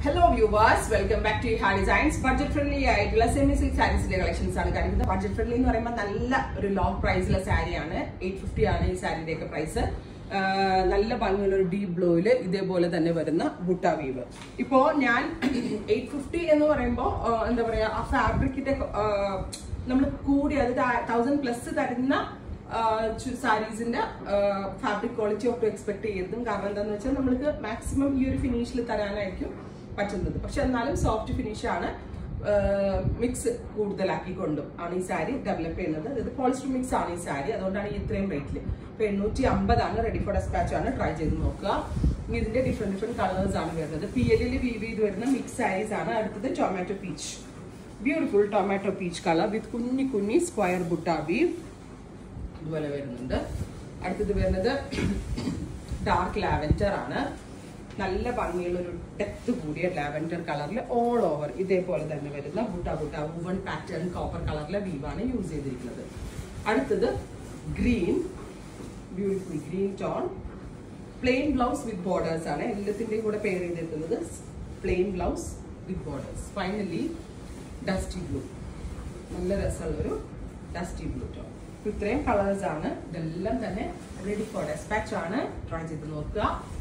hello viewers welcome back to ഹാ designs budget friendly ആയിട്ടുള്ള semi silk സാരീസിന്റെ collections ആണ് കാണിക്കുന്നത് ബഡ്ജറ്റ് ഫ്രണ്ട്ലി എന്ന് പറയുമ്പോൾ നല്ല ഒരു ലോ പ്രൈസിലെ സാരിയാണ് എയ്റ്റ് ഫിഫ്റ്റി ആണ് ഈ സാരിയുടെ ഒക്കെ പ്രൈസ് നല്ല ഭംഗിയുള്ള ഒരു ഡീപ് ബ്ലൂവിൽ ഇതേപോലെ തന്നെ വരുന്ന ബുട്ട വീവ് ഇപ്പോ ഞാൻ എയ്റ്റ് ഫിഫ്റ്റി എന്ന് പറയുമ്പോൾ എന്താ പറയാ ആ ഫാബ്രിക്കിന്റെ നമ്മൾ കൂടി അതായത് തൗസൻഡ് പ്ലസ് തരുന്ന സാരീസിന്റെ ഫാബ്രിക് ക്വാളിറ്റി ഒക്കെ എക്സ്പെക്ട് ചെയ്തതും കാരണം എന്താന്ന് വെച്ചാൽ നമ്മൾക്ക് മാക്സിമം ഈ ഒരു ഫിനിഷിൽ തരാനായിരിക്കും പറ്റുന്നത് പക്ഷെ എന്നാലും സോഫ്റ്റ് ഫിനിഷ് ആണ് മിക്സ് കൂടുതലാക്കിക്കൊണ്ടും ആണ് ഈ സാരി ഡെവലപ്പ് ചെയ്യുന്നത് ഇത് പോളിസ്റ്റർ മിക്സ് ആണ് ഈ സാരി അതുകൊണ്ടാണ് ഈ ഇത്രയും റേറ്റിൽ ഇപ്പൊ എണ്ണൂറ്റി അമ്പതാണ് റെഡി ഫോർ ഡെസ്പാച്ച് ആണ് ട്രൈ ചെയ്ത് നോക്കുക ഇനി ഇതിന്റെ ഡിഫറെന്റ് ഡിഫറെന്റ് കളേഴ്സ് ആണ് വരുന്നത് പി എല്ലിൽ വീവ് ചെയ്ത് വരുന്ന മിക്സ് സാരീസ് ആണ് അടുത്തത് tomato peach beautiful tomato peach colour with കുഞ്ഞി കുഞ്ഞി സ്ക്വയർ ബുട്ട വീവ് ഇതുപോലെ വരുന്നുണ്ട് അടുത്തത് വരുന്നത് ഡാർക്ക് ലാവൻഡർ ആണ് നല്ല ഭംഗിയുള്ള ഒരു ഡെപ്ത് കൂടിയ ലാവൻഡർ കളറിൽ ഓൾ ഓവർ ഇതേപോലെ തന്നെ വരുന്ന butta butta woven pattern copper കളറിലെ വീവാണ് യൂസ് ചെയ്തിരിക്കുന്നത് അടുത്തത് green beautiful green tone plain blouse with borders ആണ് എല്ലാത്തിൻ്റെയും കൂടെ പെയർ ചെയ്തിരിക്കുന്നത് plain blouse with borders finally dusty blue നല്ല രസമുള്ളൊരു ഡസ്റ്റി ബ്ലൂ ടോൺ ഇത്രയും കളേഴ്സ് ആണ് ഇതെല്ലാം തന്നെ റെഡി ഫോർ ഡെസ്പാച്ച് ആണ് ട്രൈ ചെയ്ത് നോക്കുക